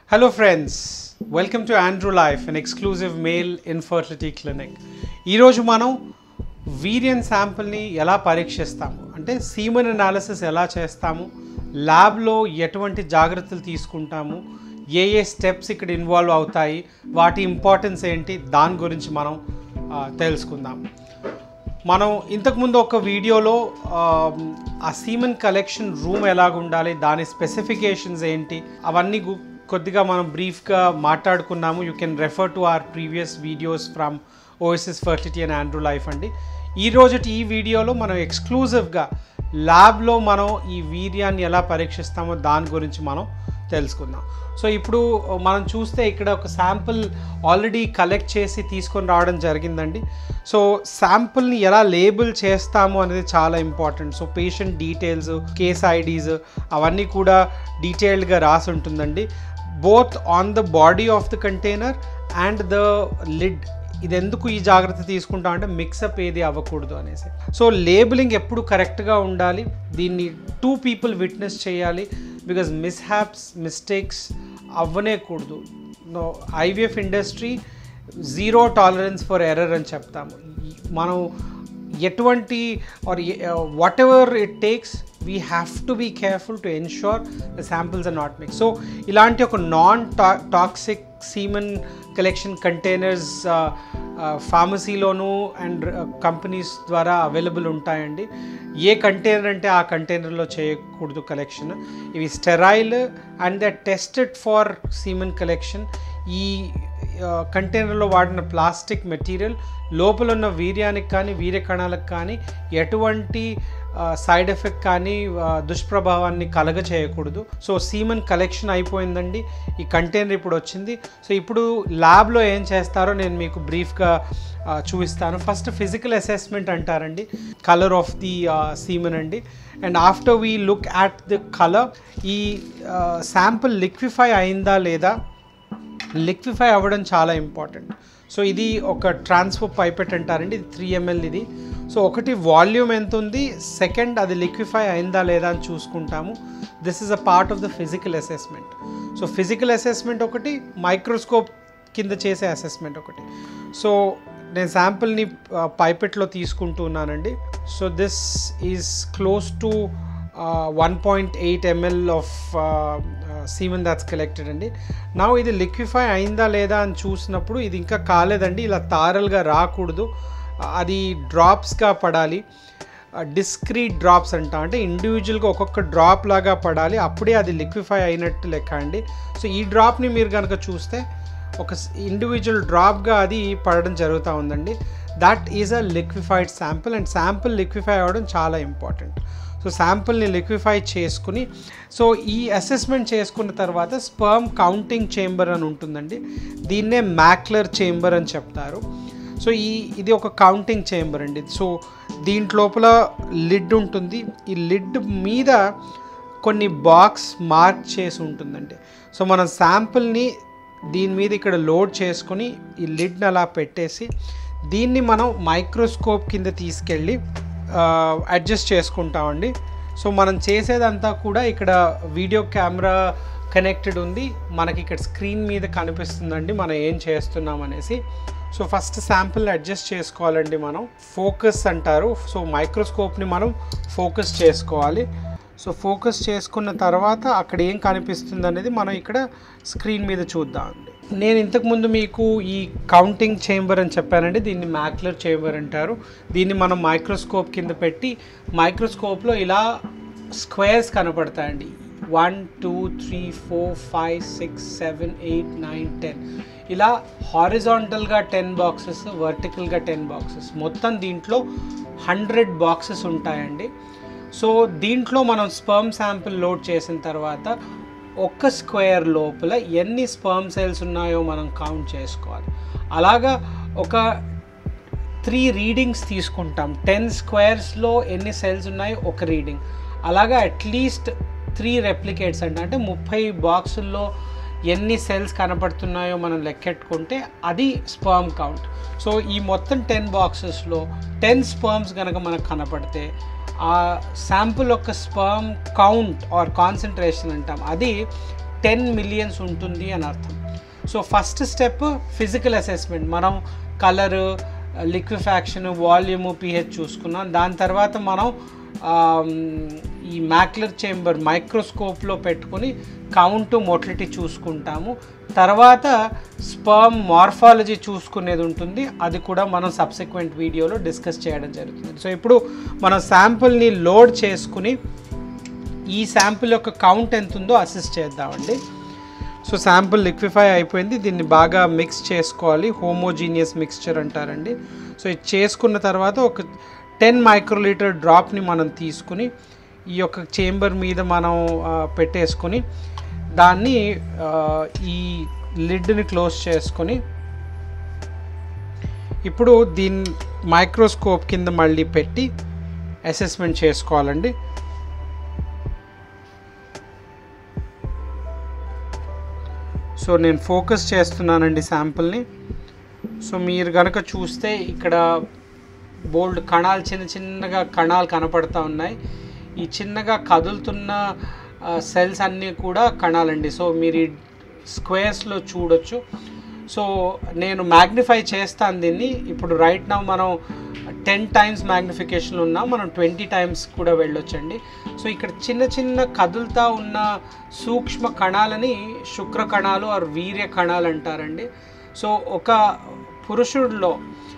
Hello, friends. Welcome to Andrew Life, an exclusive male infertility clinic. ఈరోజు మనం వీరియన్ శాంపుల్ని ఎలా పరీక్షిస్తాము అంటే సీమన్ అనాలిసిస్ ఎలా చేస్తాము ల్యాబ్లో ఎటువంటి జాగ్రత్తలు తీసుకుంటాము ఏ ఏ స్టెప్స్ ఇక్కడ ఇన్వాల్వ్ అవుతాయి వాటి ఇంపార్టెన్స్ ఏంటి దాని గురించి మనం ఆ, తెలుసుకుందాం మనం ఇంతకుముందు ఒక వీడియోలో ఆ, ఆ సీమన్ కలెక్షన్ రూమ్ ఎలాగ ఉండాలి దాని స్పెసిఫికేషన్స్ ఏంటి అవన్నీ గు- కొద్దిగా మనం బ్రీఫ్గా మాట్లాడుకున్నాము you can refer to our previous videos from OSS fertility and Andrew life అండి ఈ రోజుటి ఈ వీడియోలో మనం ఎక్స్క్లూజివ్గా ల్యాబ్లో మనం ఈ వీర్యాన్ని ఎలా పరీక్షిస్తామో దాని గురించి మనం తెలుసుకుందాం సో ఇప్పుడు మనం చూస్తే ఇక్కడ ఒక శాంపుల్ ఆల్రెడీ కలెక్ట్ చేసి తీసుకొని రావడం జరిగిందండి సో శాంపుల్ని ఎలా లేబుల్ చేస్తాము అనేది చాలా important so patient details case IDs అవన్నీ కూడా డీటెయిల్డ్గా రాసి ఉంటుందండి both on the body of the container and the lid ఇది ఎందుకు ఈ జాగ్రత్త తీసుకుంటాం అంటే మిక్సప్ ఏది అవ్వకూడదు అనేసి సో లేబులింగ్ ఎప్పుడు కరెక్ట్గా ఉండాలి దీన్ని టూ పీపుల్ విట్నెస్ చేయాలి బికాజ్ మిస్హ్యాప్స్ మిస్టేక్స్ అవ్వనేకూడదు no IVF industry zero tolerance for error అని చెప్తాము మనం ఎటువంటి or whatever it takes we have to be careful to ensure the samples are not mix so ఇలాంటి ఒక non toxic semen collection containers ఫార్మసీలోను and companies ద్వారా available ఉంటాయండి a container అంటే ఆ కంటైనర్లో చేయకూడదు కలెక్షన్ ఇవి sterile and the tested for semen collection ఈ కంటైనర్లో వాడిన ప్లాస్టిక్ మెటీరియల్ లోపల ఉన్న వీర్యానికి కానీ వీర్య కణాలకు కానీ ఎటువంటి సైడ్ ఎఫెక్ట్ కానీ ఆ, దుష్ప్రభావాన్ని కలగ చేయకూడదు సో సీమన్ కలెక్షన్ అయిపోయిందండి ఈ కంటైనర్ ఇప్పుడు వచ్చింది సో ఇప్పుడు ల్యాబ్లో ఏం చేస్తారో నేను మీకు బ్రీఫ్గా చూపిస్తాను ఫస్ట్ ఫిజికల్ అసెస్మెంట్ అంటారండి కలర్ ఆఫ్ ది సీమన్ అండి and after we look at the colour ఈ శాంపుల్ లిక్విఫై అయిందా లేదా లిక్విఫై అవ్వడం చాలా ఇంపార్టెంట్ సో ఇది ఒక ట్రాన్స్ఫర్ పైపెట్ అంటారండి ఇది త్రీ ఎంఎల్ ఇది సో ఒకటి వాల్యూమ్ ఎంత ఉంది సెకండ్ అది లిక్విఫై అయిందా లేదా అని చూసుకుంటాము this is a part of the physical assessment so physical assessment ఒకటి మైక్రోస్కోప్ కింద చేసే అసెస్మెంట్ ఒకటి సో నేను శాంపుల్ని పైపెట్లో తీసుకుంటున్నానండి so this is close to one point eight ML of semen that's collected అండి నా ఇది లిక్విఫై అయిందా లేదా అని చూసినప్పుడు ఇది ఇంకా కాలేదండి ఇలా తారలుగా రాకూడదు అది డ్రాప్స్గా పడాలి డిస్క్రీట్ డ్రాప్స్ అంట అంటే ఇండివిజువల్గా ఒక్కొక్క డ్రాప్ లాగా పడాలి అప్పుడే అది లిక్విఫై అయినట్టు లెక్క అండి సో ఈ డ్రాప్ని మీరు కనుక చూస్తే ఒక ఇండివిజువల్ డ్రాప్గా అది పడడం జరుగుతూ ఉందండి that is a liquefied sample and sample liquefy అవ్వడం చాలా ఇంపార్టెంట్ సో శాంపుల్ని లిక్విఫై చేసుకుని సో ఈ అసెస్మెంట్ చేసుకున్న తర్వాత స్పర్మ్ కౌంటింగ్ చేంబర్ అని ఉంటుందండి దీన్నే మ్యాక్లర్ చేంబర్ అని చెప్తారు సో ఈ ఇది ఒక కౌంటింగ్ చేంబర్ అండి సో దీంట్లోపల లిడ్ ఉంటుంది ఈ లిడ్ మీద కొన్ని బాక్స్ మార్క్ చేసి ఉంటుందండి సో మనం శాంపుల్ని దీని మీద ఇక్కడ లోడ్ చేసుకొని ఈ లిడ్ని అలా పెట్టేసి దీన్ని మనం మైక్రోస్కోప్ కింద తీసుకెళ్ళి అడ్జస్ట్ చేసుకుంటామండి సో మనం చేసేదంతా కూడా ఇక్కడ వీడియో కెమెరా కనెక్టెడ్ ఉంది మనకి ఇక్కడ స్క్రీన్ మీద కనిపిస్తుందండి మనం ఏం చేస్తున్నాం అనేసి సో ఫస్ట్ శాంపుల్ అడ్జస్ట్ చేసుకోవాలండి మనం ఫోకస్ అంటారు సో మైక్రోస్కోప్ని మనం ఫోకస్ చేసుకోవాలి సో ఫోకస్ చేసుకున్న తర్వాత అక్కడ ఏం కనిపిస్తుంది అనేది మనం ఇక్కడ స్క్రీన్ మీద చూద్దామండి నేను ఇంతకుముందు మీకు ఈ కౌంటింగ్ చేంబర్ అని చెప్పానండి దీన్ని మ్యాక్లర్ చేంబర్ అంటారు దీన్ని మనం మైక్రోస్కోప్ కింద పెట్టి మైక్రోస్కోప్లో ఇలా స్క్వేర్స్ కనపడతాయండి one two three four five six seven eight nine ten ఇలా హారిజాంటల్గా టెన్ బాక్సెస్ వర్టికల్గా టెన్ బాక్సెస్ మొత్తం దీంట్లో హండ్రెడ్ బాక్సెస్ ఉంటాయండి సో దీంట్లో మనం స్పర్మ్ శాంపిల్ లోడ్ చేసిన తర్వాత ఒక్క స్క్వేర్ లోపల ఎన్ని స్పర్మ్ సెల్స్ ఉన్నాయో మనం కౌంట్ చేసుకోవాలి అలాగా ఒక త్రీ రీడింగ్స్ తీసుకుంటాం టెన్ స్క్వేర్స్లో ఎన్ని సెల్స్ ఉన్నాయో ఒక రీడింగ్ అలాగా అట్లీస్ట్ త్రీ రెప్లికేట్స్ అంటే అంటే ముప్పై బాక్సుల్లో ఎన్ని సెల్స్ కనపడుతున్నాయో మనం లెక్కెట్టుకుంటే అది స్పర్మ్ కౌంట్ సో ఈ మొత్తం టెన్ బాక్సెస్లో టెన్ స్పర్మ్స్ కనుక మనకు కనపడితే ఆ శాంపుల్ యొక్క స్పర్మ్ కౌంట్ ఆర్ కాన్సన్ట్రేషన్ అంటాం అది టెన్ మిలియన్స్ ఉంటుంది అని అర్థం so first step physical assessment మనం కలరు లిక్విఫాక్షన్ వాల్యూము పిహెచ్ చూసుకున్నాం దాని తర్వాత మనం ఆమ్, ఈ మ్యాక్లర్ చేంబర్ మైక్రోస్కోప్లో పెట్టుకొని కౌంట్ మొటిలిటీ చూసుకుంటాము తర్వాత స్పర్మ్ మార్ఫాలజీ చూసుకునేది ఉంటుంది అది కూడా మనం సబ్సిక్వెంట్ వీడియోలో డిస్కస్ చేయడం జరుగుతుంది సో ఇప్పుడు మనం శాంపుల్ని లోడ్ చేసుకుని ఈ శాంపుల్ యొక్క కౌంట్ ఎంత ఉందో అసిస్ట్ చేద్దామండి సో శాంపుల్ లిక్విఫై అయిపోయింది దీన్ని బాగా మిక్స్ చేసుకోవాలి హోమోజీనియస్ మిక్స్చర్ అంటారండి సో ఇది చేసుకున్న తర్వాత ఒక టెన్ మైక్రోలీటర్ డ్రాప్ని మనం తీసుకుని ఈ యొక్క చేంబర్ మీద మనం ఆ, పెట్టేసుకొని దాన్ని ఆ, ఈ లిడ్ని క్లోజ్ చేసుకొని ఇప్పుడు దీన్ని మైక్రోస్కోప్ కింద మళ్ళీ పెట్టి అసెస్మెంట్ చేసుకోవాలండి సో నేను ఫోకస్ చేస్తున్నానండి శాంపుల్ని సో మీరు కనుక చూస్తే ఇక్కడ బోల్డ్ కణాలు చిన్న చిన్నగా కణాలు కనపడతా ఉన్నాయి ఈ చిన్నగా కదులుతున్న సెల్స్ అన్నీ కూడా కణాలండి సో మీరు ఈ స్క్వేర్స్లో చూడొచ్చు సో నేను మ్యాగ్నిఫై చేస్తాను దీన్ని ఇప్పుడు రైట్ నా మనం టెన్ టైమ్స్ మ్యాగ్నిఫికేషన్ ఉన్నాం మనం ట్వంటీ టైమ్స్ కూడా వెళ్ళొచ్చండి సో ఇక్కడ చిన్న చిన్న కదులుతా ఉన్న సూక్ష్మ కణాలని శుక్ర కణాలు ఆర్ వీర్య కణాలు అంటారండి సో ఒక పురుషుడిలో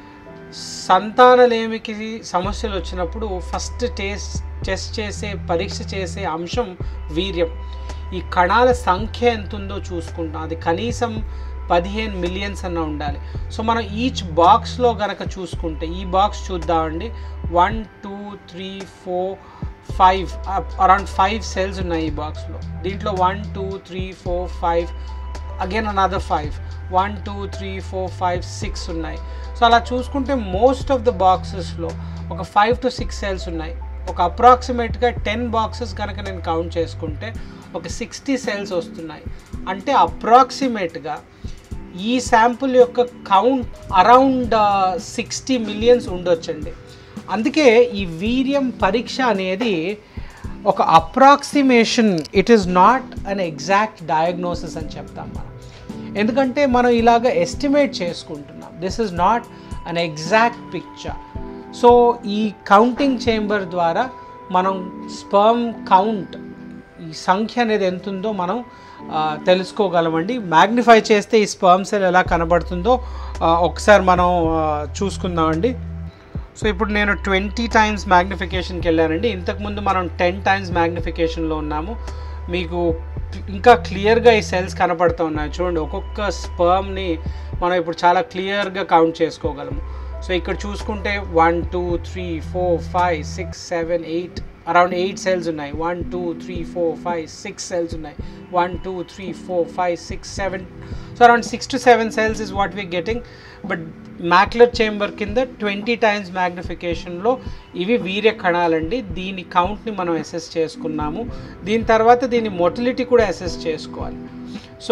సంతానలేమికి సమస్యలు వచ్చినప్పుడు ఫస్ట్ టేస్ట్ టెస్ట్ చేసే పరీక్ష చేసే అంశం వీర్యం ఈ కణాల సంఖ్య ఎంత ఉందో చూసుకుంటాం అది కనీసం పదిహేను మిలియన్స్ అన్న ఉండాలి సో మనం ఈచ్ బాక్స్లో గనక చూసుకుంటే ఈ బాక్స్ చూద్దామండి one two three four five around five cells ఉన్నాయి ఈ బాక్స్లో దీంట్లో one two three four five again another five one two three four five six ఉన్నాయి సో అలా చూసుకుంటే మోస్ట్ ఆఫ్ ద బాక్సెస్లో ఒక ఫైవ్ టు సిక్స్ సెల్స్ ఉన్నాయి ఒక అప్రాక్సిమేట్గా టెన్ బాక్సెస్ కనుక నేను కౌంట్ చేసుకుంటే ఒక సిక్స్టీ సెల్స్ వస్తున్నాయి అంటే అప్రాక్సిమేట్గా ఈ శాంపుల్ యొక్క కౌంట్ అరౌండ్ సిక్స్టీ మిలియన్స్ ఉండొచ్చండి అందుకే ఈ వీర్యం పరీక్ష అనేది ఒక approximation it is not an exact diagnosis అని చెప్తాం మనం ఎందుకంటే మనం ఇలాగ ఎస్టిమేట్ చేసుకుంటున్నాం this is not an exact picture so ఈ కౌంటింగ్ చేంబర్ ద్వారా మనం స్పర్మ్ కౌంట్ ఈ సంఖ్య అనేది ఎంత ఉందో మనం ఆ, తెలుసుకోగలమండి మ్యాగ్నిఫై చేస్తే ఈ స్పర్మ్ సెల్ ఎలా కనబడుతుందో ఆ, ఒకసారి మనం ఆ, చూసుకుందామండి సో ఇప్పుడు నేను ట్వంటీ టైమ్స్ మ్యాగ్నిఫికేషన్కి వెళ్ళానండి ఇంతకుముందు మనం టెన్ టైమ్స్ మ్యాగ్నిఫికేషన్లో ఉన్నాము మీకు ఇంకా క్లియర్గా ఈ సెల్స్ కనపడుతూ ఉన్నాయి చూడండి ఒక్కొక్క స్పర్మ్ని మనం ఇప్పుడు చాలా క్లియర్గా కౌంట్ చేసుకోగలము సో ఇక్కడ చూసుకుంటే one two three four five six seven eight around eight cells ఉన్నాయి one two three four five six cells ఉన్నాయి one two three four five six seven so around six to seven cells is what we getting but Makler chamber కింద twenty times మ్యాగ్నిఫికేషన్లో ఇవి వీర్య కణాలండి దీని కౌంట్ని మనం assess చేసుకున్నాము దీని తర్వాత దీని మొటిలిటీ కూడా అసెస్ చేసుకోవాలి సో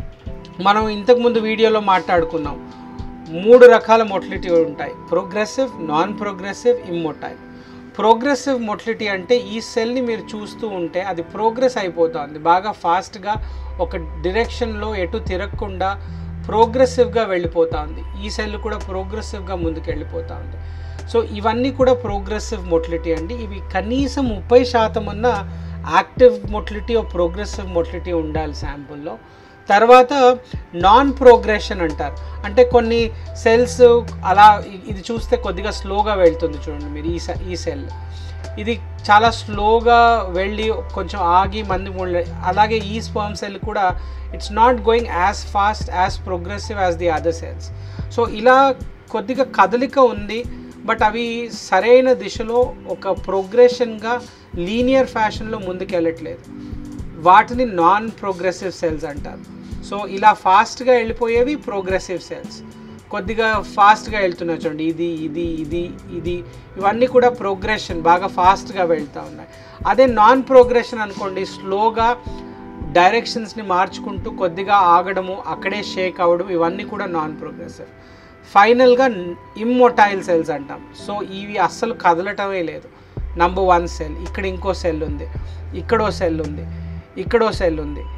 మనం ఇంతకుముందు వీడియోలో మాట్లాడుకున్నాం మూడు రకాల మొటిలిటీ ఉంటాయి progressive non progressive immotile progressive motility అంటే ఈ సెల్ని మీరు చూస్తూ ఉంటే అది ప్రోగ్రెస్ అయిపోతుంది బాగా ఫాస్ట్గా ఒక డిరెక్షన్లో ఎటు తిరగకుండా ప్రోగ్రెసివ్గా వెళ్ళిపోతుంది ఈ సెల్ కూడా ప్రోగ్రెసివ్గా ముందుకు వెళ్ళిపోతుంది సో ఇవన్నీ కూడా ప్రోగ్రెసివ్ మొటిలిటీ అండి ఇవి కనీసం ముప్పై శాతం ఉన్న active motility or progressive motility ఉండాలి శాంపుల్లో తర్వాత నాన్ ప్రోగ్రెషన్ అంటారు అంటే కొన్ని సెల్స్ అలా ఇ- ఇది చూస్తే కొద్దిగా స్లోగా వెళ్తుంది చూడండి మీరు ఈ సె- ఈ సెల్ ఇది చాలా స్లోగా వెళ్ళి కొంచెం ఆగి మంది మూడు అలాగే ఈ స్పర్మ్ సెల్ కూడా it's not going as fast as progressive as the other cells so ఇలా కొద్దిగా కదలిక ఉంది బట్ అవి సరైన దిశలో ఒక ప్రోగ్రెషన్గా లీనియర్ ఫ్యాషన్లో ముందుకు వెళ్ళట్లేదు వాటిని నాన్ ప్రోగ్రెసివ్ సెల్స్ అంటారు సో ఇలా ఫాస్ట్గా వెళ్ళిపోయేవి ప్రోగ్రెసివ్ సెల్స్ కొద్దిగా ఫాస్ట్గా వెళ్తున్నాయి చూడండి ఇది ఇది ఇది ఇది ఇవన్నీ కూడా ప్రోగ్రెషన్ బాగా ఫాస్ట్గా వెళ్తూ ఉన్నాయి అదే నాన్ ప్రోగ్రెషన్ అనుకోండి స్లోగా డైరెక్షన్స్ని మార్చుకుంటూ కొద్దిగా ఆగడము అక్కడే షేక్ అవ్వడం ఇవన్నీ కూడా నాన్ ప్రోగ్రెసివ్ ఫైనల్గా ఇమ్మొటైల్ సెల్స్ అంటాం సో ఇవి అస్సలు కదలటమే లేదు నంబర్ వన్ సెల్ ఇక్కడ ఇంకో సెల్ ఉంది ఇక్కడో సెల్ ఉంది ఇక్కడో సెల్ ఉంది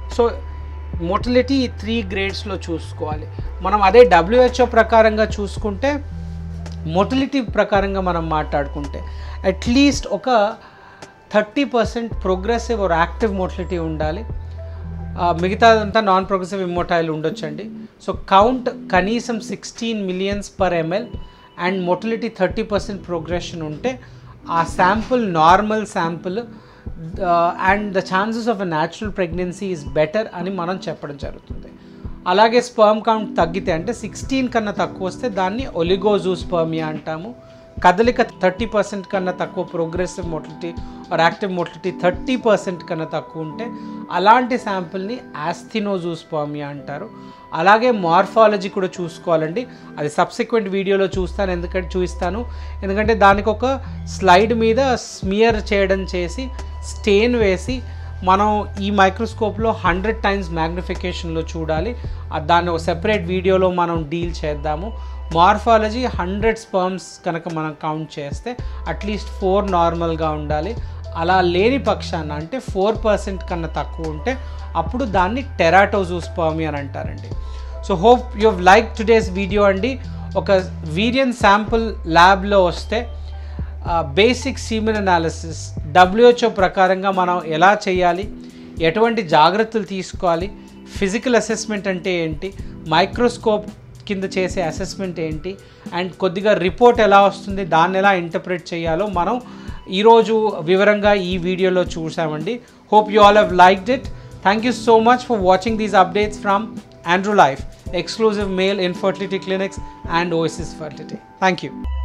సో మొటిలిటీ త్రీ గ్రేడ్స్లో చూసుకోవాలి మనం అదే డబ్ల్యూహెచ్ఓ ప్రకారంగా చూసుకుంటే మొటిలిటీ ప్రకారంగా మనం మాట్లాడుకుంటే అట్లీస్ట్ ఒక thirty percent progressive or active motility ఉండాలి ఆ, మిగతాదంతా నాన్ ప్రోగ్రెసివ్ ఇమ్మోటైల్ ఉండొచ్చండి సో కౌంట్ కనీసం sixteen millions per ML and motility thirty percent progression ఉంటే ఆ sample normal sample and the chances of a natural pregnancy is better అని మనం చెప్పడం జరుగుతుంది అలాగే స్పర్మ్ కౌంట్ తగ్గితే అంటే సిక్స్టీన్ కన్నా తక్కువ వస్తే దాన్ని ఒలిగోజూ స్పర్మియా అంటాము కదలిక థర్టీ పర్సెంట్ కన్నా తక్కువ progressive motility or active motility thirty percent కన్నా తక్కువ ఉంటే అలాంటి శాంపుల్ని యాస్థినోజూస్పామియా అంటారు అలాగే మార్ఫాలజీ కూడా చూసుకోవాలండి అది సబ్సిక్వెంట్ వీడియోలో చూస్తాను ఎందుకంటే చూపిస్తాను ఎందుకంటే దానికి ఒక స్లైడ్ మీద స్మియర్ చేయడం చేసి స్టెయిన్ వేసి మనం ఈ మైక్రోస్కోప్లో హండ్రెడ్ టైమ్స్ మ్యాగ్నిఫికేషన్లో చూడాలి ఆ దాన్ని ఒక సెపరేట్ వీడియోలో మనం డీల్ చేద్దాము మార్ఫాలజీ హండ్రెడ్ స్పర్మ్స్ కనుక మనం కౌంట్ చేస్తే అట్లీస్ట్ ఫోర్ నార్మల్గా ఉండాలి అలా లేని పక్షాన అంటే ఫోర్ పర్సెంట్ కన్నా తక్కువ ఉంటే అప్పుడు దాన్ని టెరాటోజూస్పర్మి అని అంటారండి so hope you like today's video అండి ఒక వీరియన్ శాంపుల్ ల్యాబ్లో వస్తే బేసిక్ సీమెన్ అనాలిసిస్ డబ్ల్యూహెచ్ఓ ప్రకారంగా మనం ఎలా చేయాలి ఎటువంటి జాగ్రత్తలు తీసుకోవాలి ఫిజికల్ అసెస్మెంట్ అంటే ఏంటి మైక్రోస్కోప్ కింద చేసే అసెస్మెంట్ ఏంటి అండ్ కొద్దిగా రిపోర్ట్ ఎలా వస్తుంది దాన్ని ఎలా ఇంటర్ప్రిట్ చేయాలో మనం ఈరోజు వివరంగా ఈ వీడియోలో చూసామండి hope you all have liked it thank you so much for watching these updates from Androlife exclusive male infertility clinics and Oasis fertility thank you